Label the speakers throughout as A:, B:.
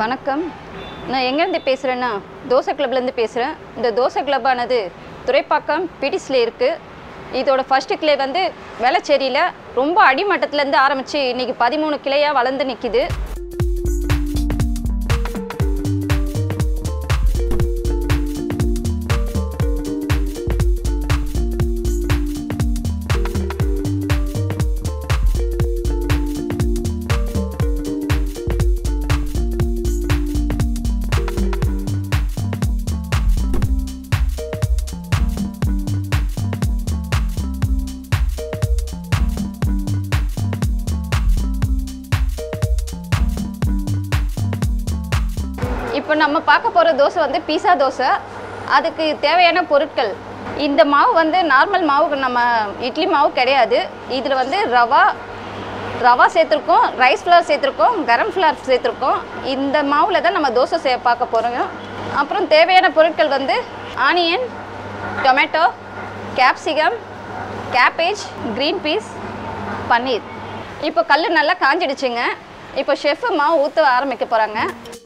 A: வணக்கம் நான் எங்கேருந்து பேசுகிறேன்னா தோசை கிளப்லேருந்து பேசுகிறேன் இந்த தோசை கிளப்பானது துறைப்பாக்கம் பிடிஸில் இருக்குது இதோட ஃபஸ்ட்டு கிளை வந்து வேளச்சேரியில் ரொம்ப அடிமட்டத்துலேருந்து ஆரம்பித்து இன்றைக்கி பதிமூணு கிளையாக வளர்ந்து நிற்கிது இப்போ நம்ம பார்க்க போகிற தோசை வந்து பீஸா தோசை அதுக்கு தேவையான பொருட்கள் இந்த மாவு வந்து நார்மல் மாவு நம்ம இட்லி மாவு கிடையாது இதில் வந்து ரவா ரவா சேர்த்துருக்கோம் ரைஸ் ஃப்ளவர் சேர்த்துருக்கோம் கரம் ஃப்ளவர் சேர்த்துருக்கோம் இந்த மாவில் தான் நம்ம தோசை செய்ய பார்க்க போகிறோம் அப்புறம் தேவையான பொருட்கள் வந்து onion tomato capsicum cabbage green peas paneer இப்போ கல் நல்லா காஞ்சிடுச்சுங்க இப்போ ஷெஃப் மாவு ஊற்ற ஆரம்பிக்க போகிறாங்க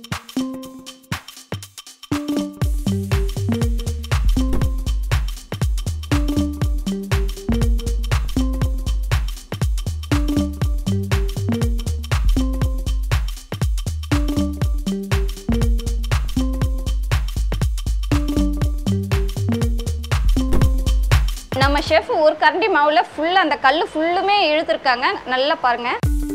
A: நம்ம ஷெஃப் ஒரு கரண்டி மாவில் ஃபுல்லாக அந்த கல் ஃபுல்லுமே இழுத்துருக்காங்க நல்லா பாருங்க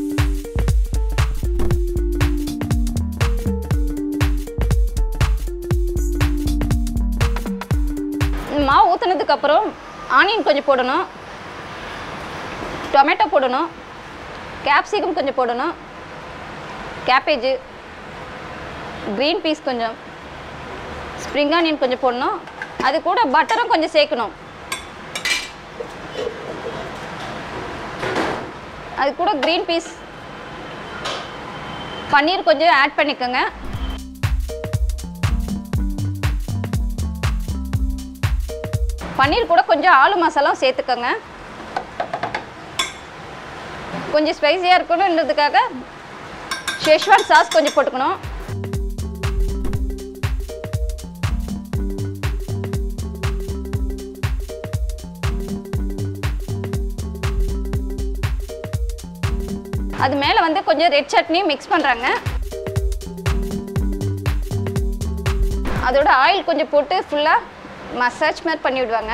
A: இந்த மாவு ஊற்றுனதுக்கப்புறம் ஆனியன் கொஞ்சம் போடணும் டொமேட்டோ போடணும் கேப்சிகம் கொஞ்சம் போடணும் கேபேஜு க்ரீன் பீஸ் கொஞ்சம் ஸ்ப்ரிங் ஆனியன் கொஞ்சம் போடணும் அது கூட பட்டரும் கொஞ்சம் சேர்க்கணும் அது கூட க்ரீன் பீஸ் பன்னீர் கொஞ்சம் ஆட் பண்ணிக்கோங்க பன்னீர் கூட கொஞ்சம் ஆலு மசாலாவும் சேர்த்துக்கோங்க கொஞ்சம் ஸ்பைசியாக இருக்கணுன்றதுக்காக ஷெஷ்வான் சாஸ் கொஞ்சம் போட்டுக்கணும் அது மேலே வந்து கொஞ்சம் ரெட் சட்னி மிக்ஸ் பண்ணுறாங்க அதோட ஆயில் கொஞ்சம் போட்டு ஃபுல்லாக மசாஜ் மாதிரி பண்ணி விடுவாங்க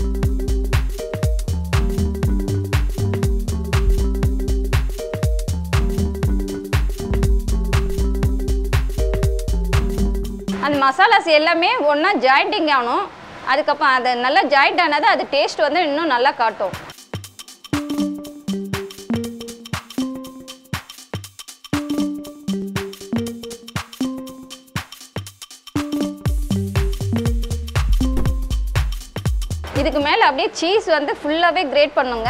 A: அந்த மசாலாஸ் எல்லாமே ஒன்றா ஜாயிண்டிங் ஆகணும் அதுக்கப்புறம் அது நல்லா ஜாயிண்ட் ஆனது அது டேஸ்ட் வந்து இன்னும் நல்லா காட்டும் இதுக்கு மேலே அப்படியே சீஸ் வந்து ஃபுல்லாகவே கிரேட் பண்ணுங்க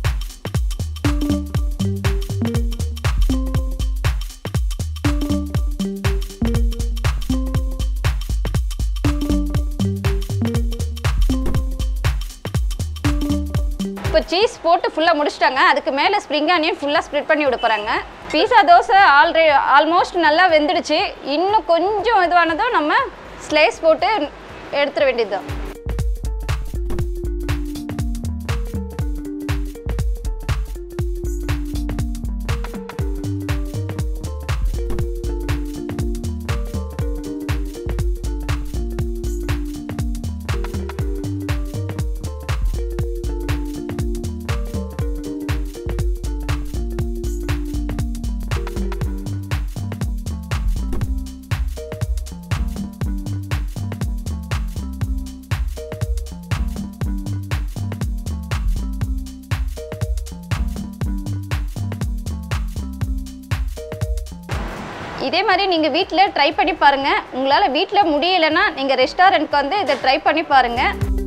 A: இப்போ சீஸ் போட்டு ஃபுல்லாக முடிச்சிட்டாங்க அதுக்கு மேலே ஸ்ப்ரிங் ஆனியன் ஃபுல்லாக ஸ்ப்ரெட் பண்ணி விட போகிறாங்க பீஸா தோசை ஆல்ரெடி ஆல்மோஸ்ட் நல்லா வெந்துடுச்சு இன்னும் கொஞ்சம் இதுவானதும் நம்ம ஸ்லைஸ் போட்டு எடுத்துட வேண்டியதுதான் இதே மாதிரி நீங்கள் வீட்டில் ட்ரை பண்ணி பாருங்கள் உங்களால் வீட்டில் முடியலைன்னா நீங்கள் ரெஸ்டாரண்ட்க்கு வந்து இதை ட்ரை பண்ணி பாருங்கள்